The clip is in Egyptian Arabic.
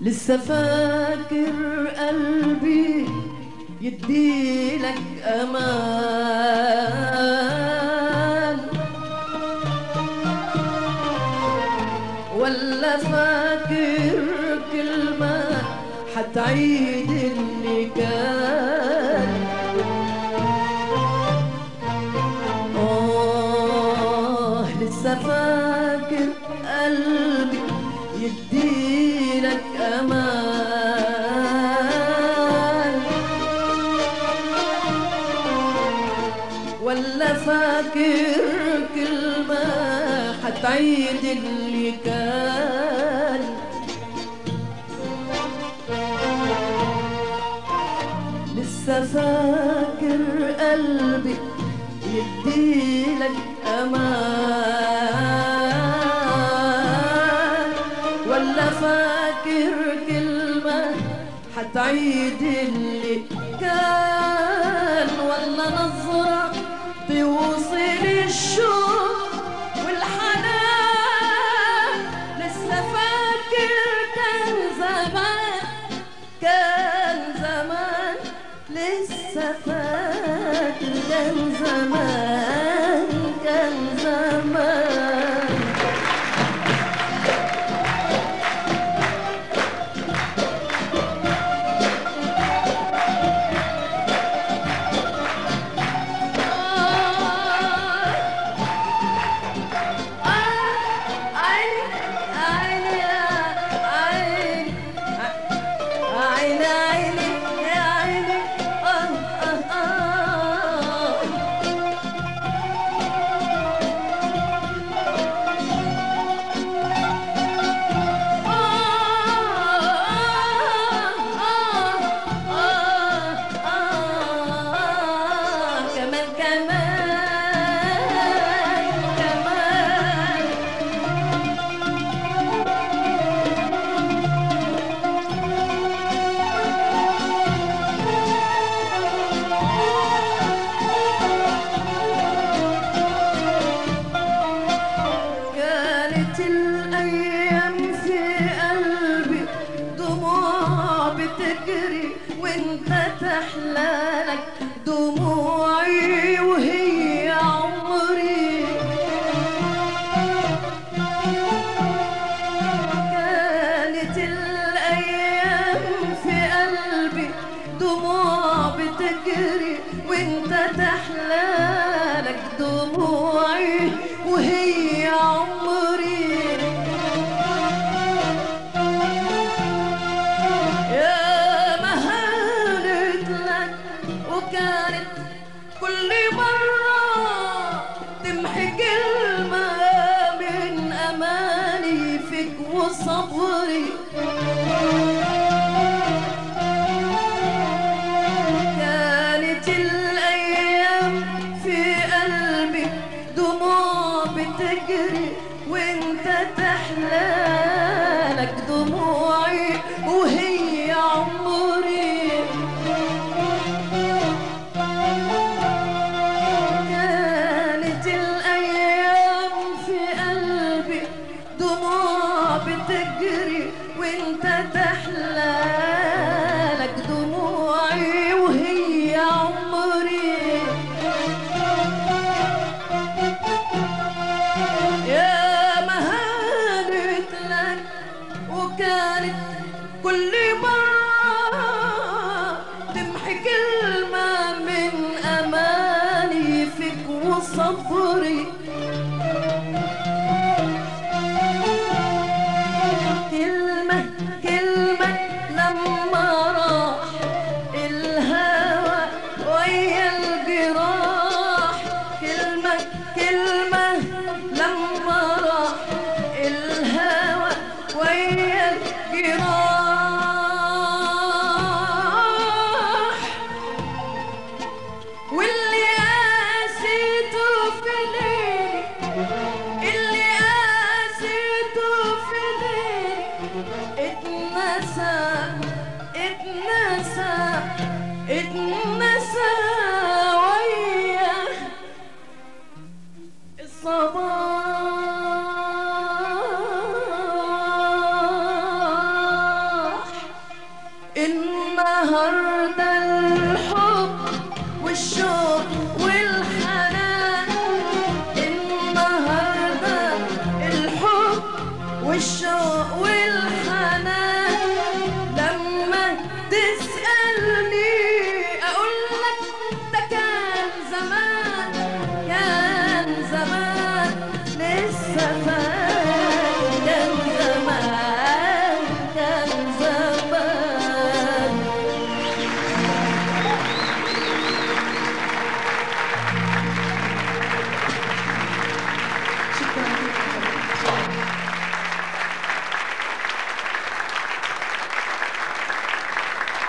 لسه فاكر قلبي يديلك امان ولا فاكر كلمة حتعيد اللي كان آه لسه فاكر قلبي يديلك أمان ولا فاكر كلمة حتعيد اللي كان لسه فاكر قلبي يديلك امان ولا فاكر كلمة حتعيد اللي كان ولا نظرة توصل الشوق والحنان لسه فاكر كان زمان كان زمان لسه فاكر كان زمان كان زمان عيني عيني يا عيني آه آه آه كمان كمان كمان كانت الأيام في قلبي دموع بتجري وانت تحلالك دموعي وهي عمري كانت الأيام في قلبي دموع بتجري وانت تحلالك دموعي وهي عمري يا ما هانت لك وكانت كل مرة تمحي كلمة من أماني فيك وصبري كانت الأيام في قلبي دموع بتجري وانت تحلالك دموعي وهي عمري كانت الأيام في قلبي دموع بتجري وانت تحلالك دموعي وهي عمري يا ما هانت لك وكانت كل مرة تمحي كلمة من أماني فيك وصبري كلمة كلمة لما راح الهوى ويا الجراح كلمة كلمة لما راح الهوى ويا الجراح واللي قاسيته في ليلي اللي قاسيته في ليلي اتنسى اتنسى اتنسى ويا الصباح والشوق